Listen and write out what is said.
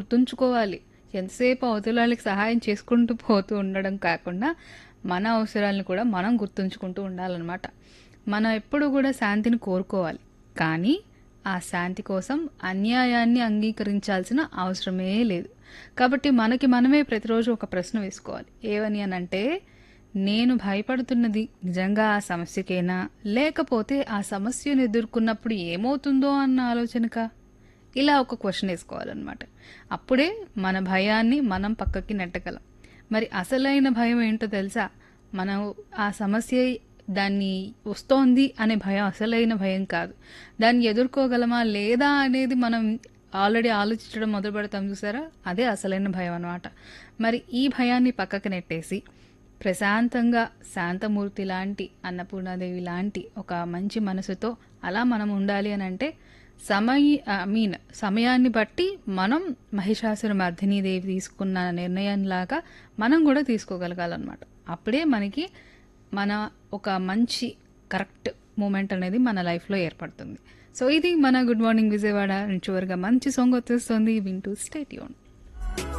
గుర్తుంచుకోవాలి ఎంతసేపు అవతల వాళ్ళకి సహాయం చేసుకుంటూ పోతూ ఉండడం కాకుండా మన అవసరాలను కూడా మనం గుర్తుంచుకుంటూ ఉండాలన్నమాట మనం ఎప్పుడు కూడా శాంతిని కోరుకోవాలి కానీ ఆ శాంతి కోసం అన్యాయాన్ని అంగీకరించాల్సిన అవసరమే లేదు కాబట్టి మనకి మనమే ప్రతిరోజు ఒక ప్రశ్న వేసుకోవాలి ఏమని అని అంటే నేను భయపడుతున్నది నిజంగా ఆ సమస్యకేనా లేకపోతే ఆ సమస్యను ఎదుర్కొన్నప్పుడు ఏమవుతుందో అన్న ఆలోచనకా ఇలా ఒక క్వశ్చన్ వేసుకోవాలన్నమాట అప్పుడే మన భయాన్ని మనం పక్కకి నెట్టగలం మరి అసలైన భయం ఏంటో తెలుసా మనం ఆ సమస్య దాన్ని వస్తోంది అనే భయం అసలైన భయం కాదు దాన్ని ఎదుర్కోగలమా లేదా అనేది మనం ఆల్రెడీ ఆలోచించడం మొదలు పెడతాం చూసారా అదే అసలైన భయం అనమాట మరి ఈ భయాన్ని పక్కకి నెట్టేసి ప్రశాంతంగా శాంతమూర్తి లాంటి అన్నపూర్ణాదేవి లాంటి ఒక మంచి మనసుతో అలా మనం ఉండాలి అని అంటే సమయ ఐ మీన్ సమయాన్ని బట్టి మనం మహిషాసుర మర్దినీదేవి తీసుకున్న నిర్ణయంలాగా మనం కూడా తీసుకోగలగాలన్నమాట అప్పుడే మనకి మన ఒక మంచి కరెక్ట్ మూమెంట్ అనేది మన లైఫ్లో ఏర్పడుతుంది సో ఇది మన గుడ్ మార్నింగ్ విజయవాడ చివరిగా మంచి సాంగ్ వచ్చేస్తుంది వింటూ స్టేట్ యూన్